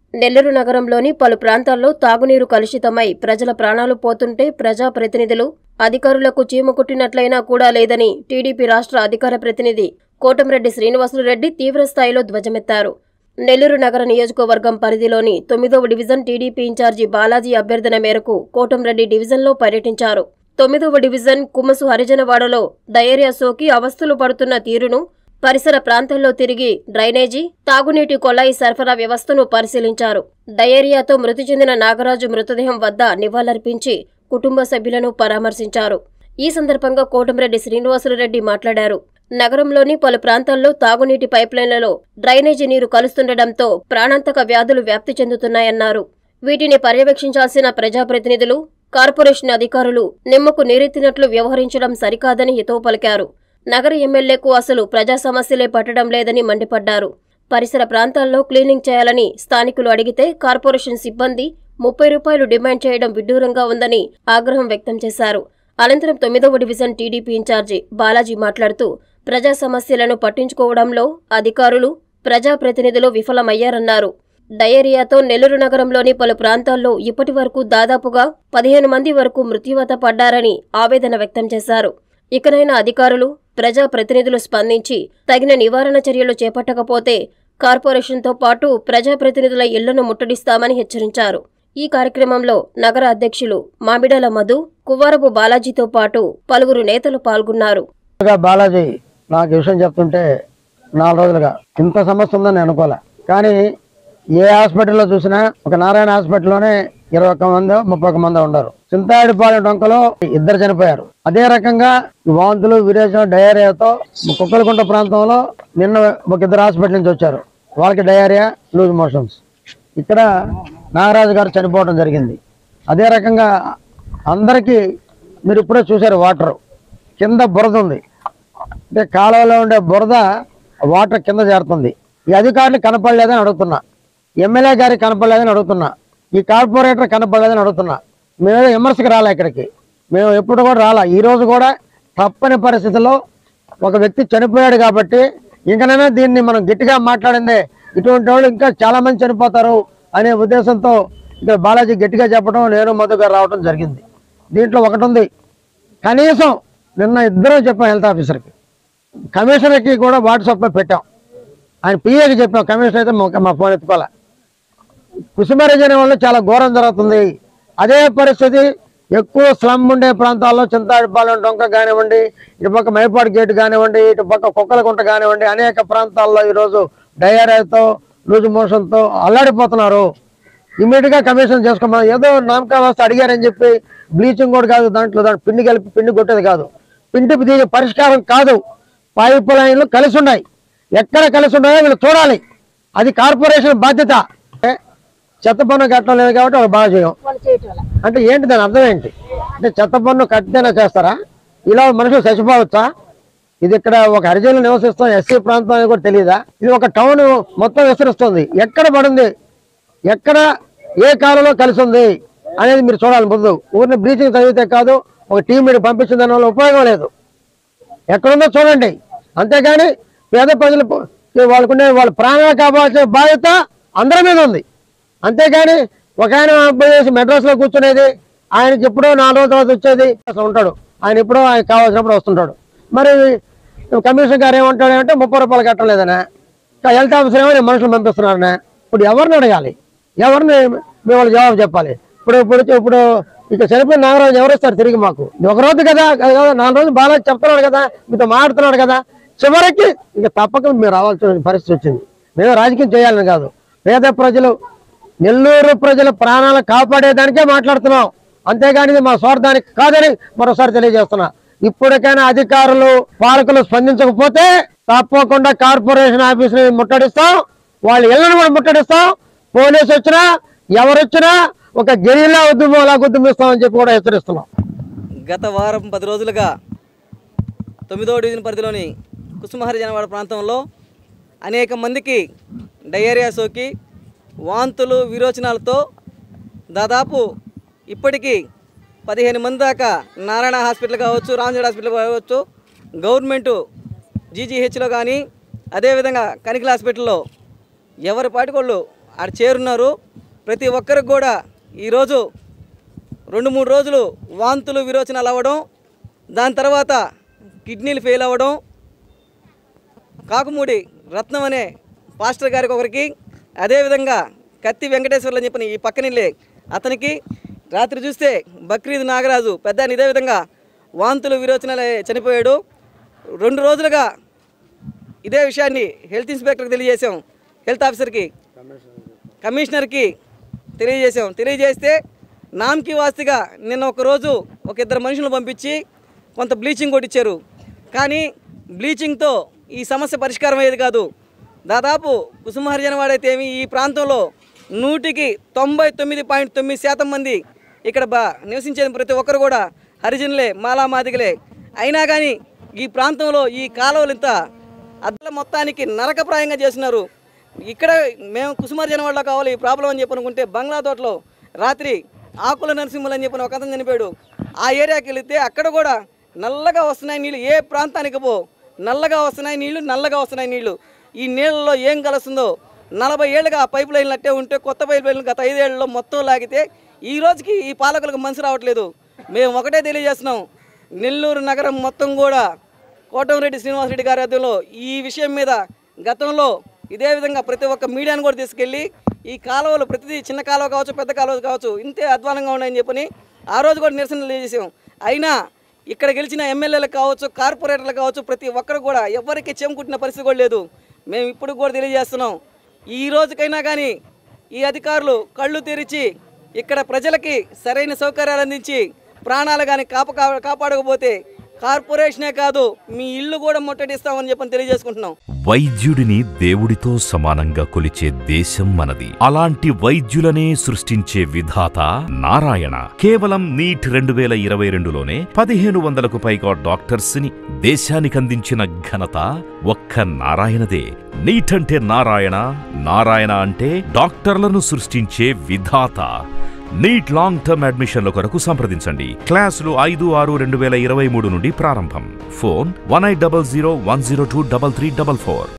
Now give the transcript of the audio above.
నెల్లూరు నగరంలోని పలు ప్రాంతాల్లో తాగునీరు కలుషితమై ప్రజల ప్రాణాలు పోతుంటే ప్రజాప్రతినిధులు అధికారులకు చీమ కుట్టినట్లయినా కూడా లేదని టీడీపీ రాష్ట్ర అధికార ప్రతినిధి కోటంరెడ్డి శ్రీనివాసులురెడ్డి తీవ్రస్థాయిలో ధ్వజమెత్తారు నెల్లూరు నగర నియోజకవర్గం పరిధిలోని తొమ్మిదవ డివిజన్ టీడీపీ ఇన్ఛార్జి బాలాజీ అభ్యర్థన మేరకు కోటంరెడ్డి డివిజన్లో పర్యటించారు తొమ్మిదవ డివిజన్ కుమసు హరిజనవాడలో డయేరియా సోకి అవస్థలు పడుతున్న తీరును పరిసర ప్రాంతాల్లో తిరిగి డ్రైనేజీ తాగునీటి కొళాయి సరఫరా వ్యవస్థను పరిశీలించారు డయేరియాతో మృతి చెందిన నాగరాజు మృతదేహం వద్ద నివాళులర్పించి కుటుంబ సభ్యులను పరామర్శించారు ఈ సందర్భంగా కోటమిరెడ్డి శ్రీనివాసులరెడ్డి మాట్లాడారు నగరంలోని పలు ప్రాంతాల్లో తాగునీటి పైప్లైన్లలో డ్రైనేజీ నీరు కలుస్తుండటంతో ప్రాణాంతక వ్యాధులు వ్యాప్తి చెందుతున్నాయన్నారు వీటిని పర్యవేక్షించాల్సిన ప్రజాప్రతినిధులు కార్పొరేషన్ అధికారులు నిమ్మకు నీరెత్తినట్లు వ్యవహరించడం సరికాదని హితవు పలికారు నగర ఎమ్మెల్యేకు అసలు ప్రజా సమస్యలే పట్టడం లేదని మండిపడ్డారు పరిసర ప్రాంతాల్లో క్లీనింగ్ చేయాలని స్థానికులు అడిగితే కార్పొరేషన్ సిబ్బంది ముప్పై రూపాయలు డిమాండ్ చేయడం విడ్డూరంగా ఉందని ఆగ్రహం వ్యక్తం చేశారు అనంతరం తొమ్మిదవ డివిజన్ టీడీపీ ఇన్ఛార్జి బాలాజీ మాట్లాడుతూ ప్రజా సమస్యలను పట్టించుకోవడంలో అధికారులు ప్రజాప్రతినిధులు విఫలమయ్యారన్నారు డయేరియాతో నెల్లూరు నగరంలోని పలు ప్రాంతాల్లో ఇప్పటి వరకు దాదాపుగా పదిహేను మంది వరకు మృత్యువత పడ్డారని ఆవేదన వ్యక్తం చేశారు ఇకనైనా అధికారులు ప్రజాప్రతినిధులు స్పందించి తగిన నివారణ చర్యలు చేపట్టకపోతే కార్పొరేషన్తో పాటు ప్రజాప్రతినిధుల ఇళ్లను ముట్టడిస్తామని హెచ్చరించారు ఈ కార్యక్రమంలో నగర అధ్యక్షులు మామిడాల మధు కువ్వారపు బాలాజీతో పాటు పలువురు నేతలు పాల్గొన్నారు గా బాలాజీ నాకు ఈ విషయం చెప్తుంటే నాలుగు రోజులుగా ఇంత సమస్య ఉందని నేను అనుకోలే కానీ ఏ హాస్పిటల్లో చూసినా ఒక నారాయణ హాస్పిటల్లోనే ఇరవై ఒక్క మంది ముప్పై ఒక్క మంది ఉన్నారు చింతాడిపాలెం డొంకలో ఇద్దరు చనిపోయారు అదే రకంగా ఈ వాంతులు విరేచం డయేరియాతో కుక్కలకుంట ప్రాంతంలో నిన్న ఒక ఇద్దరు హాస్పిటల్ నుంచి వచ్చారు వాళ్ళకి డయేరియా లూజ్ మోషన్స్ ఇక్కడ నాగరాజు గారు చనిపోవడం జరిగింది అదే రకంగా అందరికీ మీరు ఇప్పుడే చూశారు వాటర్ కింద బురద ఉంది అంటే కాలువలో ఉండే బురద వాటర్ కింద చేరుతుంది ఈ అధికారులు కనపడలేదని అడుగుతున్నా ఎమ్మెల్యే గారికి కనపడలేదని అడుగుతున్నా ఈ కార్పొరేటర్ కనపడలేదని అడుగుతున్నా మేము విమర్శకు రాలే ఇక్కడికి మేము ఎప్పుడు కూడా రాలా ఈ రోజు కూడా తప్పని పరిస్థితిలో ఒక వ్యక్తి చనిపోయాడు కాబట్టి ఇంకనైనా దీన్ని మనం గట్టిగా మాట్లాడిందే ఇటువంటి వాళ్ళు ఇంకా చాలా మంది చనిపోతారు అనే ఉద్దేశంతో ఇక్కడ బాలాజీ గట్టిగా చెప్పడం నేను మధు గారు రావడం జరిగింది దీంట్లో ఒకటి ఉంది కనీసం నిన్న ఇద్దరం చెప్పాం హెల్త్ ఆఫీసర్కి కమిషనర్కి కూడా వాట్సాప్లో పెట్టాం ఆయన పిఏకి చెప్పాం కమిషనర్ అయితే మా- మా ఫోన్ ఎత్తుకోలే కుసుమరేజ్ అనే వాళ్ళు చాలా ఘోరం జరుగుతుంది అదే పరిస్థితి ఎక్కువ స్లమ్ ఉండే ప్రాంతాల్లో చింతాడిపాలెం డొంక కానివ్వండి ఇటు పక్క మైపాడు గేట్ కానివ్వండి ఇటు పక్క కుక్కలకుంట కానివ్వండి అనేక ప్రాంతాల్లో ఈరోజు డయేరియాతో లూజ్ మోషన్తో అల్లాడిపోతున్నారు ఇమీడియట్ గా కమిషన్ చేసుకోమని ఏదో నామకా వ్యవస్థ అడిగారని చెప్పి బ్లీచింగ్ కూడా కాదు దాంట్లో దాంట్లో పిండి కలిపి పిండి కొట్టేది కాదు పిండి దీని పరిష్కారం కాదు పైప్ లైన్లు కలిసి ఉన్నాయి ఎక్కడ కలిసి ఉన్నాయో వీళ్ళు చూడాలి అది కార్పొరేషన్ బాధ్యత అంటే చెత్త పన్ను కట్టడం లేదు కాబట్టి వాళ్ళు బాగా చేయం అంటే ఏంటి దాని అర్థం ఏంటి అంటే చెత్త పన్ను కట్టితేనే చేస్తారా ఇలా మనుషులు చచ్చిపోవచ్చా ఇది ఇక్కడ ఒక హరిజనులు నివసిస్తాం ఎస్సీ ప్రాంతం అని కూడా తెలియదా ఇది ఒక టౌన్ మొత్తం విస్తరిస్తుంది ఎక్కడ పడింది ఎక్కడ ఏ కాలంలో కలిసి ఉంది అనేది మీరు చూడాలి ముందు ఊరిని బ్లీచింగ్ చదివితే కాదు ఒక టీం మీరు పంపించిన దాని వల్ల ఉపయోగం లేదు ఎక్కడుందో చూడండి అంతేగాని పేద ప్రజలు వాళ్ళకుండే వాళ్ళ ప్రాణాలు కాపాల్సిన బాధ్యత అందరి మీద ఉంది అంతేగాని ఒక ఆయన పోయేసి మెడ్రాస్లో కూర్చునేది ఆయనకి ఎప్పుడో నాలుగు రోజుల తర్వాత వచ్చేది అసలు ఉంటాడు ఆయన ఎప్పుడో ఆయన కావాల్సినప్పుడు వస్తుంటాడు మరి కమిషనర్ గారు ఏమంటాడు అంటే ముప్పై రూపాయలు కట్టలేదనే హెల్త్ ఆఫీసర్ ఏమో నేను మనుషులు పంపిస్తున్నారనే ఇప్పుడు ఎవరిని అడగాలి ఎవరిని మేము వాళ్ళు జవాబు చెప్పాలి ఇప్పుడు ఇప్పుడు ఇప్పుడు ఇక చనిపోయిన నాగరాజు ఎవరు ఇస్తారు తిరిగి మాకు ఒక రోజు కదా కదా, నాలుగు రోజులు బాగా చెప్తున్నాడు కదా మీతో మాట్లాడుతున్నాడు కదా చివరికి ఇక తప్పక మీరు రావాల్సిన పరిస్థితి వచ్చింది మేము రాజకీయం చేయాలని కాదు పేద ప్రజలు నెల్లూరు ప్రజల ప్రాణాలు కాపాడేదానికే మాట్లాడుతున్నాం అంతేగాని ఇది మా స్వార్థానికి కాదని మరోసారి తెలియజేస్తున్నా ఇప్పటికైనా అధికారులు పాలకులు స్పందించకపోతే తప్పకుండా కార్పొరేషన్ ఆఫీస్ ని ముట్టడిస్తాం వాళ్ళ ఇళ్లను కూడా ముట్టడిస్తాం పోలీసు వచ్చినా ఎవరు వచ్చినా ఒక గెరిలా ఉద్యమం అలా ఉద్యమిస్తామని చెప్పి కూడా హెచ్చరిస్తున్నాం గత వారం పది రోజులుగా తొమ్మిదవ డివిజన్ పరిధిలోని కుసుమహరి జనవాడ ప్రాంతంలో అనేక మందికి డయేరియా సోకి వాంతులు విరోచనాలతో దాదాపు ఇప్పటికీ పదిహేను మంది దాకా నారాయణ హాస్పిటల్ కావచ్చు రామజోడ హాస్పిటల్ కావచ్చు గవర్నమెంటు జీజీహెచ్లో కానీ అదేవిధంగా కనికల హాస్పిటల్లో ఎవరి పాటికోళ్ళు ఆడ చేరున్నారు ప్రతి ఒక్కరికి కూడా ఈరోజు రెండు మూడు రోజులు వాంతులు విరోచనాలు అవ్వడం దాని తర్వాత కిడ్నీలు ఫెయిల్ అవ్వడం కాకుమూడి రత్నం అనే పాస్టర్ గారికి ఒకరికి అదేవిధంగా కత్తి వెంకటేశ్వర్లు అని చెప్పిన ఈ పక్కనిల్లే అతనికి రాత్రి చూస్తే బక్రీద్ నాగరాజు పెద్ద ఇదే విధంగా వాంతులు విరోచనాలు చనిపోయాడు రెండు రోజులుగా ఇదే విషయాన్ని హెల్త్ ఇన్స్పెక్టర్కి తెలియజేశాం హెల్త్ ఆఫీసర్కి కమిషనర్కి తెలియజేశాం తెలియజేస్తే నామ్కి వాస్తిగా నిన్న ఒక రోజు ఒక ఇద్దరు మనుషులను పంపించి కొంత బ్లీచింగ్ కొట్టించారు కానీ బ్లీచింగ్తో ఈ సమస్య పరిష్కారం అయ్యేది కాదు దాదాపు కుసుమహరిజనవాడైతే ఏమి ఈ ప్రాంతంలో నూటికి తొంభై తొమ్మిది పాయింట్ తొమ్మిది శాతం మంది ఇక్కడ బా నివసించే ప్రతి ఒక్కరు కూడా హరిజనులే మాలామాదిగలే అయినా కానీ ఈ ప్రాంతంలో ఈ కాలువలు ఇంత అద్దల మొత్తానికి నరకప్రాయంగా చేస్తున్నారు ఇక్కడ మేము కుసుమార్జన వాళ్ళ కావాలి ఈ ప్రాబ్లం అని చెప్పి అనుకుంటే బంగ్లా తోటలో రాత్రి ఆకుల నరసింహులు అని చెప్పిన ఒక అతను చనిపోయాడు ఆ ఏరియాకి వెళితే అక్కడ కూడా నల్లగా వస్తున్నాయి నీళ్ళు ఏ ప్రాంతానికి పో నల్లగా వస్తున్నాయి నీళ్లు నల్లగా వస్తున్నాయి నీళ్లు ఈ నీళ్ళలో ఏం కలుస్తుందో నలభై ఏళ్ళుగా ఆ పైప్ లైన్లు అట్టే ఉంటే కొత్త పైప్ లైన్లు గత ఐదేళ్లలో మొత్తం లాగితే ఈ రోజుకి ఈ పాలకులకు మనసు రావట్లేదు మేము ఒకటే తెలియజేస్తున్నాం నెల్లూరు నగరం మొత్తం కూడా కోటంరెడ్డి శ్రీనివాసరెడ్డి గారి ఆధ్వర్యంలో ఈ విషయం మీద గతంలో ఇదే విధంగా ప్రతి ఒక్క మీడియాను కూడా తీసుకెళ్ళి ఈ కాలువలు ప్రతిదీ చిన్న కాలువ కావచ్చు పెద్ద కాలువ కావచ్చు ఇంతే అధ్వానంగా ఉన్నాయని చెప్పని ఆ రోజు కూడా నిరసన తెలియజేసాం అయినా ఇక్కడ గెలిచిన ఎమ్మెల్యేలకు కావచ్చు కార్పొరేటర్లు కావచ్చు ప్రతి ఒక్కరు కూడా ఎవరికి చెంకుట్టిన పరిస్థితి కూడా లేదు మేము ఇప్పుడు కూడా తెలియజేస్తున్నాం ఈ రోజుకైనా కానీ ఈ అధికారులు కళ్ళు తెరిచి ఇక్కడ ప్రజలకి సరైన సౌకర్యాలు అందించి ప్రాణాలు కానీ కాప కా- కాపాడకపోతే కార్పొరేషనే కాదు మీ ఇల్లు కూడా ముట్టడిస్తామని చెప్పని తెలియజేసుకుంటున్నాం వైద్యుడిని దేవుడితో సమానంగా కొలిచే దేశం మనది అలాంటి వైద్యులనే సృష్టించే విధాత నారాయణ కేవలం నీట్ రెండు వేల ఇరవై రెండులోనే పదిహేను వందలకు పైగా డాక్టర్స్ ని దేశానికి అందించిన ఘనత ఒక్క నారాయణదే నీట్ అంటే నారాయణ నారాయణ అంటే డాక్టర్లను సృష్టించే విధాత నీట్ లాంగ్ టర్మ్ అడ్మిషన్ల కొరకు సంప్రదించండి క్లాసులు ఐదు ఆరు రెండు వేల ఇరవై మూడు నుండి ప్రారంభం phone one eight double zero one zero two double three double four